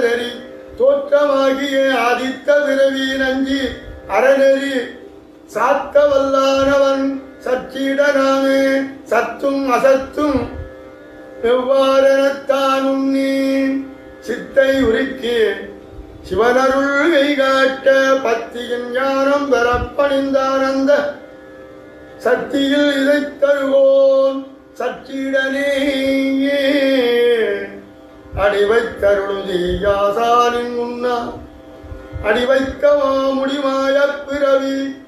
ஆனதறி தோற்றமாகிய ஆதித்த பிறவி நஞ்சி அறநெறி சாத்த வல்லானவன் சச்சிடனாமே சத்தும் அசத்தும் எவ்வாறெனத்தானும் நீ சித்தை உருக்கி சிவனருள் கைகாட்ட பத்தியின் ஞானம் பெறப்பணிந்தானந்த சக்தியில் இதை தருவோன் சச்சிடனே அடிவைத்தருளுதியாசாலின் முன்னா அடிவைக்கவா முடிமாய பிறவி